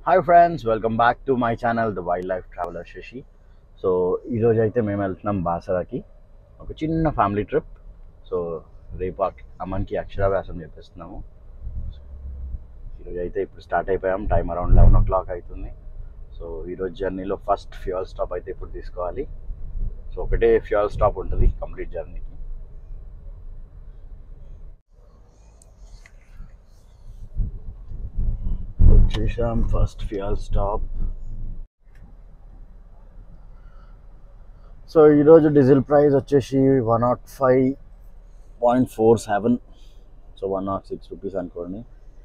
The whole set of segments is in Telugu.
Hi friends welcome back to my channel the wildlife traveller Shashi so ఈరోజు అయితే మేము వెళ్తున్నాం బాసరాకి ఒక చిన్న ఫ్యామిలీ ట్రిప్ సో రేపు అక్- అమ్మన్కి అక్షరాభ్యాసం చేపిస్తున్నాము ఈరోజు అయితే ఇప్పుడు స్టార్ట్ అయిపోయాం time around eleven o'clock అవుతుంది సో ఈరోజు జర్నీలో ఫస్ట్ ఫ్యూయల్ స్టాప్ అయితే ఇప్పుడు తీసుకోవాలి సో ఒకటే ఫ్యూయల్ స్టాప్ ఉంటుంది కంప్లీట్ జర్నీకి వచ్చేసాం ఫస్ట్ ఫ్యూయల్ స్టాప్ సో ఈరోజు డీజిల్ ప్రైస్ వచ్చేసి one not five point four seven so one not six rupees అనుకోండి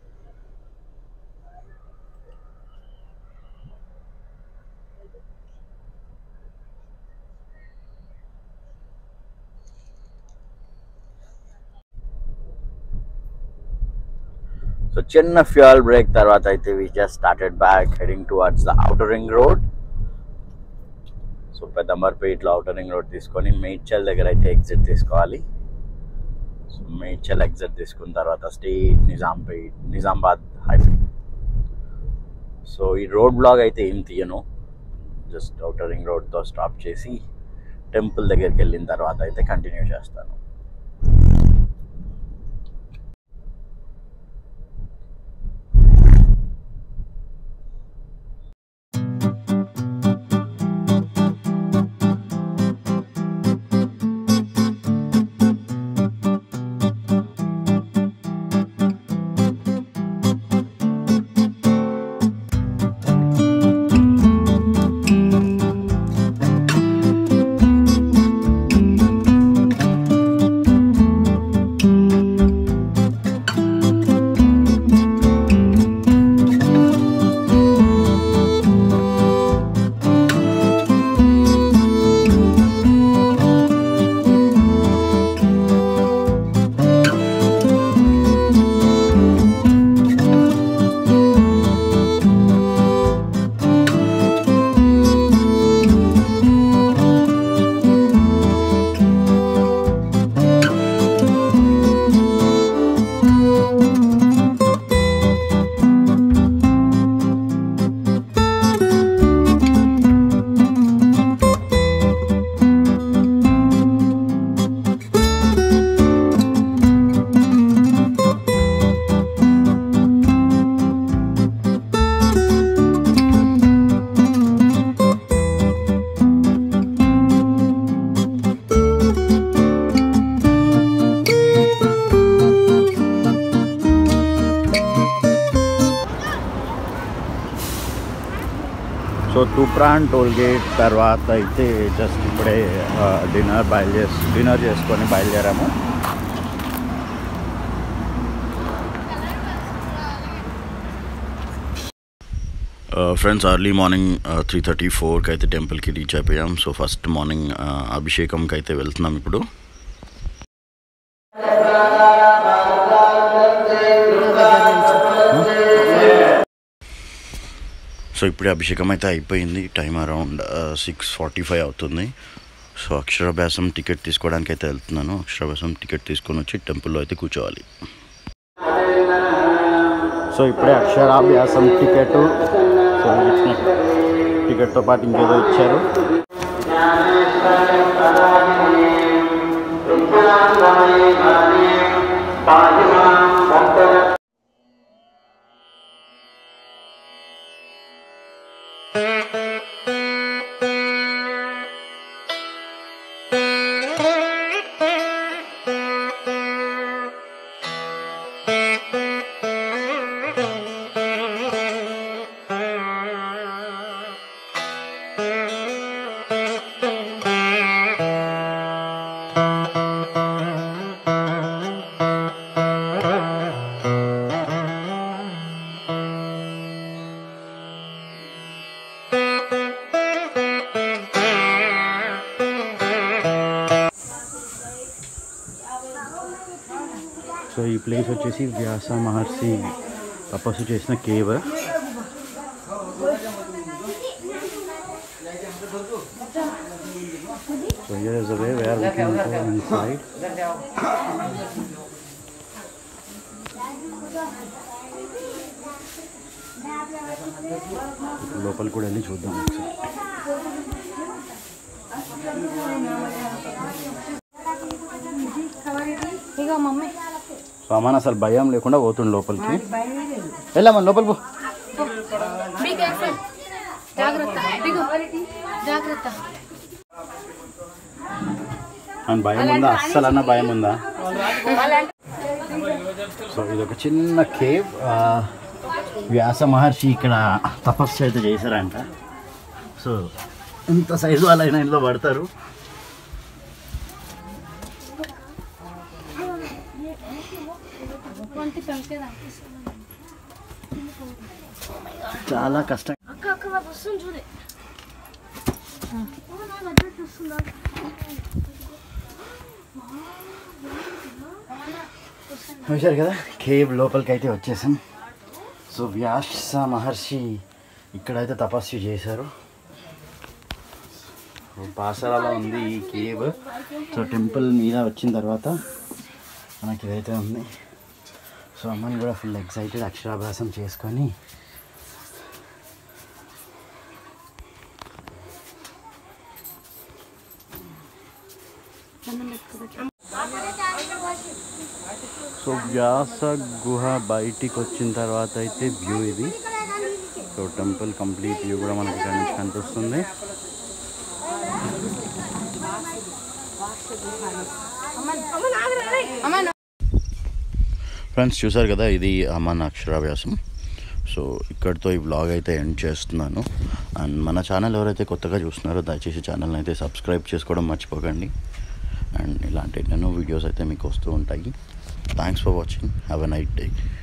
సో చిన్న ఫ్యూయల్ బ్రేక్ తర్వాత అయితే we just started back heading towards the outer ring road so పెద్దంబర్పేటలో అవుటర్ రింగ్ రోడ్ తీసుకొని మేడ్చల్ దగ్గర అయితే ఎగ్జిట్ తీసుకోవాలి సో మేడ్చల్ ఎగ్జిట్ తీసుకున్న తర్వాత state Nizampet Nizamabad highway so ఈ రోడ్ బ్లాగ్ అయితే ఏం తీయను జస్ట్ అవుటర్ రింగ్ రోడ్తో స్టాప్ చేసి టెంపుల్ దగ్గరికి వెళ్ళిన తర్వాత అయితే కంటిన్యూ చేస్తాను సో తూప్రాన్ టోల్ గేట్ తర్వాత అయితే జస్ట్ ఇప్పుడే డిన్నర్ బయలుదేరి డిన్నర్ చేసుకొని బయలుదేరాము friends early morning three thirty ఫోర్కి అయితే టెంపుల్కి రీచ్ అయిపోయాం సో ఫస్ట్ మార్నింగ్ అభిషేకంకి అయితే వెళ్తున్నాం ఇప్పుడు సో ఇప్పుడే అభిషేకం అయితే అయిపోయింది time around six forty five అవుతుంది సో అక్షరాభ్యాసం టికెట్ తీసుకోవడానికి అయితే వెళ్తున్నాను అక్షరాభ్యాసం టికెట్ తీసుకొని వచ్చి టెంపుల్లో అయితే కూర్చోవాలి సో ఇప్పుడే అక్షరాభ్యాసం టికెట్ సో ఇచ్చిన టికెట్తో పాటు ఇంకేదో ఇచ్చారు సో ఈ ప్లేస్ వచ్చేసి వ్యాస మహర్షి తపస్సు చేసిన cave So here is a way where we can go inside. లోపలికి కూడా వెళ్ళి చూద్దాం ఒకసారి ఇగో మమ్మీ సో అమ్మ అసలు భయం లేకుండా పోతుండు లోపలికి వెళ్ళామని లోపలి పో బీ కేర్ఫుల్ జాగ్రత్త దిగు జాగ్రత్త అని భయం ఉందా అస్సలు అన్న భయం ఉందా సో ఇది ఒక చిన్న కేవ్ వ్యాస మహర్షి ఇక్కడ తపస్సు అయితే చేశారంట సో ఇంత సైజు వాళ్ళైనా ఇంట్లో పడతారు వంటి పెంకేదా చాలా కష్టం అక్క అక్క నాకు వస్తుంది చూడే చూశారు కదా కేవ్ లోపలికి అయితే వచ్చేసాం సో వ్యాస మహర్షి ఇక్కడైతే తపస్సు చేశారు సో పాసరాలో ఉంది ఈ కేవ్ సో టెంపుల్ మీద వచ్చిన తర్వాత మనకి ఇదైతే ఉంది సో అమ్మని కూడా ఫుల్ ఎక్సైటెడ్ అక్షరాభ్యాసం చేసుకొని సో వ్యాస గుహ బయటికి వచ్చిన తర్వాత అయితే వ్యూ ఇది సో టెంపుల్ కంప్లీట్ వ్యూ కూడా మనకి ఇక్కడ నుంచి కనిపిస్తుంది అమ్మ ఫ్రెండ్స్ చూసారు కదా ఇది మన అక్షరాభ్యాసం సో ఇక్కడితో ఈ వ్లాగ్ అయితే ఎండ్ చేస్తున్నాను అండ్ మన ఛానల్ ఎవరైతే కొత్తగా చూస్తున్నారో దయచేసి ఛానల్ని అయితే సబ్స్క్రైబ్ చేసుకోవడం మర్చిపోకండి అండ్ ఇలాంటి ఎన్నెన్నో వీడియోస్ అయితే మీకు వస్తూ ఉంటాయి thanks for watching have a night day